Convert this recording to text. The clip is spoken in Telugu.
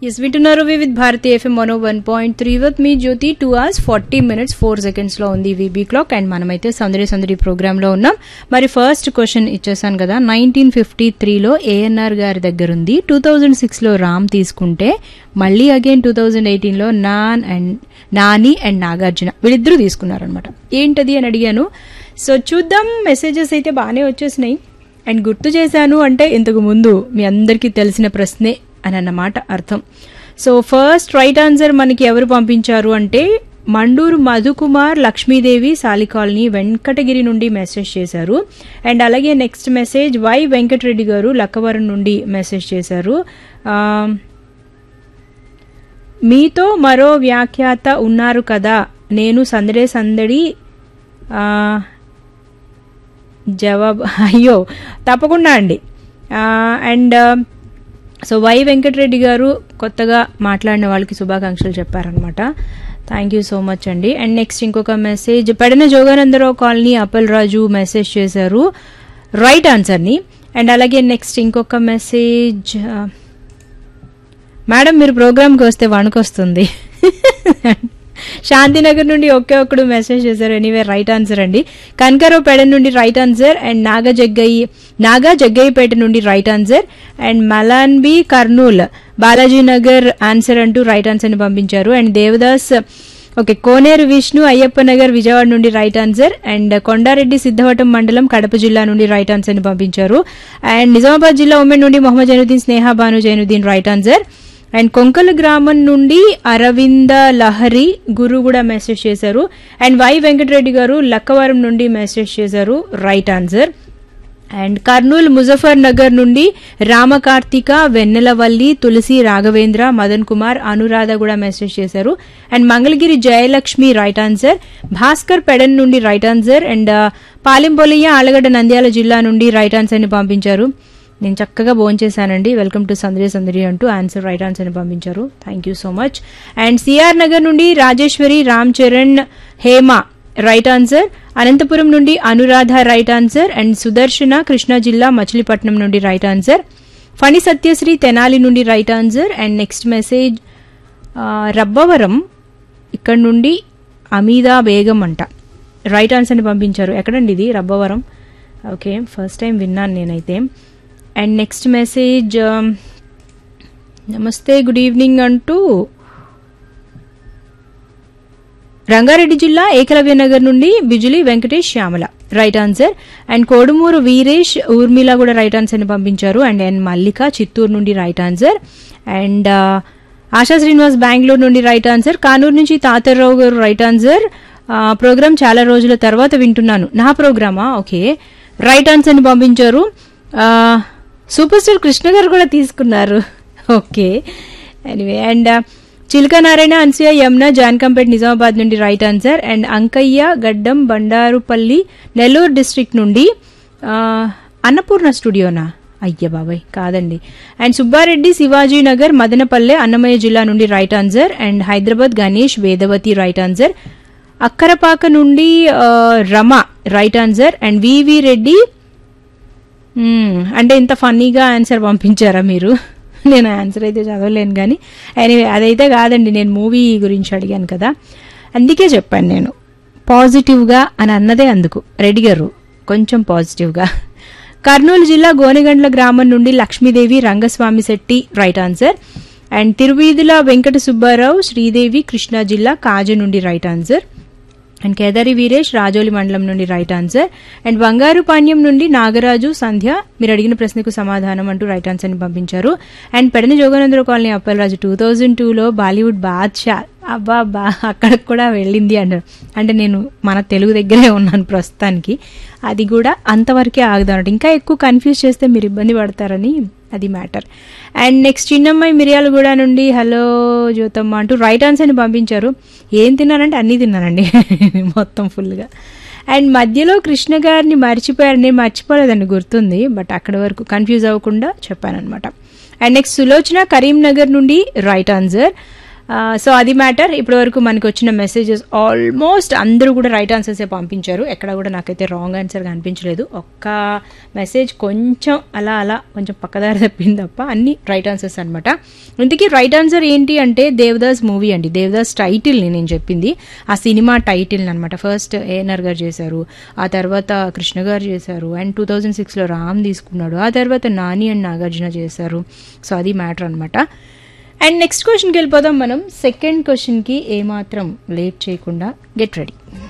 ఎస్ వింటున్నారు Vividh Bharati FM one one point three with me Jyothi two hours forty minutes four seconds లో ఉంది వీబీ క్లాక్ అండ్ మనమైతే సందడి సందడి ప్రోగ్రామ్ లో ఉన్నాం మరి ఫస్ట్ క్వశ్చన్ ఇచ్చేసాను కదా నైన్టీన్ ఫిఫ్టీ త్రీలో ఏఎన్ఆర్ గారి దగ్గర ఉంది టూ థౌజండ్ సిక్స్ లో రామ్ తీసుకుంటే మళ్ళీ అగైన్ టూ థౌజండ్ ఎయిటీన్ లో నాన్ అండ్ నాని అండ్ నాగార్జున వీళ్ళిద్దరూ తీసుకున్నారనమాట ఏంటది అని అడిగాను సో చూద్దాం మెసేజెస్ అయితే బాగానే వచ్చేసినాయి అండ్ గుర్తు చేశాను అంటే ఇంతకు ముందు మీ అందరికీ తెలిసిన ప్రశ్నే అని అన్నమాట అర్థం సో ఫస్ట్ రైట్ ఆన్సర్ మనకి ఎవరు పంపించారు అంటే మండూరు మధుకుమార్ లక్ష్మీదేవి సాలికాలనీ వెంకటగిరి నుండి మెసేజ్ చేశారు అండ్ అలాగే నెక్స్ట్ మెసేజ్ వై వెంకటరెడ్డి గారు లక్కవరం నుండి మెసేజ్ చేశారు ఆ, మీతో మరో వ్యాఖ్యాత ఉన్నారు కదా నేను సందడే సందడి ఆ, జవాబు అయ్యో తప్పకుండా అండి ఆ, అండ్ సో వై వెంకటరెడ్డి గారు కొత్తగా మాట్లాడిన వాళ్ళకి శుభాకాంక్షలు చెప్పారనమాట థ్యాంక్ యూ సో మచ్ అండి అండ్ నెక్స్ట్ ఇంకొక message Pedana Joganandarao colony Appal Raju message చేశారు రైట్ ఆన్సర్ని అండ్ అలాగే నెక్స్ట్ ఇంకొక మెసేజ్ మేడం మీరు ప్రోగ్రామ్కి వస్తే వణుకొస్తుంది శాంతినగర్ నుండి ఒకే ఒక్కడు మెసేజ్ చేశారు ఎనీవే రైట్ ఆన్సర్ అండి కనకరావు పేడ నుండి right answer and Naga Jaggaiah Naga Jaggayyapeta నుండి right answer and Malanbi Kurnool Balaji Nagar answer అంటూ రైట్ ఆన్సర్ ని పంపించారు అండ్ దేవదాస్ ఓకే కోనేరు విష్ణు అయ్యప్ప నగర్ విజయవాడ నుండి right answer and Kondareddy Siddavatam మండలం కడప జిల్లా నుండి రైట్ ఆన్సర్ ని పంపించారు అండ్ నిజామాబాద్ జిల్లా ఉమెన్ నుండి Mohammed Zainuddin Sneha Bhanu Zainuddin right answer and Konkala గ్రామం నుండి అరవింద లహరి గురు కూడా మెసేజ్ చేశారు అండ్ వై వెంకటరెడ్డి గారు లక్కవరం నుండి మెసేజ్ చేశారు right answer and Kurnool Muzaffar Nagar నుండి రామకార్తిక వెన్నెలవల్లి తులసి రాఘవేంద్ర మదన్ కుమార్ అనురాధ కూడా మెసేజ్ చేశారు and Mangalagiri Jayalakshmi right answer Bhaskar Pedana నుండి రైట్ ఆన్సర్ అండ్ పాలెంపొలియ ఆలగడ్డ నంద్యాల జిల్లా నుండి రైట్ ఆన్సర్ ని పంపించారు నేను చక్కగా భోంచేశానండి వెల్కమ్ టు సందడి సందడి అంటూ ఆన్సర్ రైట్ ఆన్సర్ ని పంపించారు thank you so much and CR Nagar నుండి రాజేశ్వరి రామ్ చరణ్ హేమ రైట్ ఆన్సర్ అనంతపురం నుండి Anuradha right answer and Sudarshana Krishna జిల్లా మచిలీపట్నం నుండి రైట్ ఆన్సర్ ఫణి సత్యశ్రీ తెనాలి నుండి right answer and next message ఆ, రబ్బవరం ఇక్కడ నుండి అమీదా బేగం అంట రైట్ ఆన్సర్ని పంపించారు ఎక్కడండి ఇది రబ్బవరం ఓకే ఫస్ట్ టైం విన్నాను నేనైతే అండ్ నెక్స్ట్ మెసేజ్ నమస్తే గుడ్ ఈవినింగ్ అంటూ రంగారెడ్డి జిల్లా ఏకలవ్య నగర్ నుండి Bijuli Venkatesh Shyamala right answer and Kodumur Veeresh Urmila కూడా రైట్ ఆన్సర్ ని పంపించారు అండ్ ఎన్ మల్లిక చిత్తూరు నుండి రైట్ ఆన్సర్ అండ్ ఆ, ఆశా శ్రీనివాస్ బెంగళూరు నుండి రైట్ ఆన్సర్ కానూరు నుంచి తాతర్రావు గారు రైట్ ఆన్సర్ ఆ, ప్రోగ్రామ్ చాలా రోజుల తర్వాత వింటున్నాను నా ప్రోగ్రామా ఓకే రైట్ ఆన్సర్ ని పంపించారు ఆ, సూపర్ స్టార్ కృష్ణ గారు కూడా తీసుకున్నారు okay anyway and Chilka Narayana Anasuya Yamuna Jankampet Nizamabad నుండి రైట్ ఆన్సర్ అండ్ అంకయ్య గడ్డం బండారుపల్లి నెల్లూరు డిస్ట్రిక్ట్ నుండి ఆ, అన్నపూర్ణ స్టూడియోనా అయ్య బాబాయ్ కాదండి అండ్ సుబ్బారెడ్డి శివాజీ నగర్ మదనపల్లె అన్నమయ్య జిల్లా నుండి right answer and Hyderabad Ganesh Vedavathi right answer Akkarapaka నుండి ఆ, Rama right answer and V V Reddy మ్మ్. అంటే ఇంత ఫన్నీగా ఆన్సర్ పంపించారా మీరు నేను ఆన్సర్ అయితే చదవలేను కానీ ఎనీవే అదైతే కాదండి నేను మూవీ గురించి అడిగాను కదా అందుకే చెప్పాను నేను పాజిటివ్గా అని అన్నదే అందుకు రెడ్డి గారు కొంచెం పాజిటివ్గా కర్నూలు జిల్లా గోనెగండ్ల గ్రామం నుండి Lakshmidevi Rangaswamy Shetty right answer and Tiruveedhula Venkata Subbarao Sridevi Krishna జిల్లా కాజ నుండి right answer and Kedari Veeresh Rajoli మండలం నుండి రైట్ ఆన్సర్ అండ్ బంగారు పాణ్యం నుండి నాగరాజు సంధ్య మీరు అడిగిన ప్రశ్నకు సమాధానం అంటూ రైట్ ఆన్సర్ ని పంపించారు and Pedana Joganandarao colony Appalaraju two thousand టూలో బాలీవుడ్ బాద్షా అబ్బా బా అక్కడికి కూడా వెళ్ళింది అంటారు అంటే నేను మన తెలుగు దగ్గరే ఉన్నాను ప్రస్తుతానికి అది కూడా అంతవరకే ఆగుదాం ఇంకా ఎక్కువ కన్ఫ్యూజ్ చేస్తే మీరు ఇబ్బంది పడతారని అది మ్యాటర్ అండ్ నెక్స్ట్ చిన్నమ్మాయి మిర్యాలగూడ నుండి హలో జ్యోతమ్మ అంటూ రైట్ ఆన్సర్ని పంపించారు ఏం తిన్నానంటే అన్నీ తిన్నానండి మొత్తం ఫుల్గా అండ్ మధ్యలో కృష్ణ గారిని మర్చిపోయారు నేను మర్చిపోలేదండి గుర్తుంది బట్ అక్కడి వరకు కన్ఫ్యూజ్ అవ్వకుండా చెప్పానమాట అండ్ నెక్స్ట్ సులోచన కరీంనగర్ నుండి రైట్ ఆన్సర్ సో అది మ్యాటర్ ఇప్పటి వరకు మనకు వచ్చిన మెసేజెస్ ఆల్మోస్ట్ అందరూ కూడా రైట్ ఆన్సర్సే పంపించారు ఎక్కడ కూడా నాకైతే రాంగ్ ఆన్సర్ కనిపించలేదు ఒక్క మెసేజ్ కొంచెం అలా అలా కొంచెం పక్కదారి తప్పింది తప్ప అన్ని రైట్ ఆన్సర్స్ అనమాట ఇంతకీ రైట్ ఆన్సర్ ఏంటి అంటే దేవదాస్ మూవీ అండి దేవదాస్ టైటిల్ని నేను చెప్పింది ఆ సినిమా టైటిల్ అనమాట ఫస్ట్ ఏఎన్ఆర్ గారు చేశారు ఆ తర్వాత కృష్ణ గారు చేశారు అండ్ టూ థౌజండ్ సిక్స్లో రామ్ తీసుకున్నాడు ఆ తర్వాత నాని అండ్ నాగార్జున చేశారు సో అది మ్యాటర్ అనమాట అండ్ నెక్స్ట్ క్వశ్చన్కి వెళ్ళిపోదాం మనం సెకండ్ క్వశ్చన్కి ఏమాత్రం లేట్ చేయకుండా గెట్ రెడీ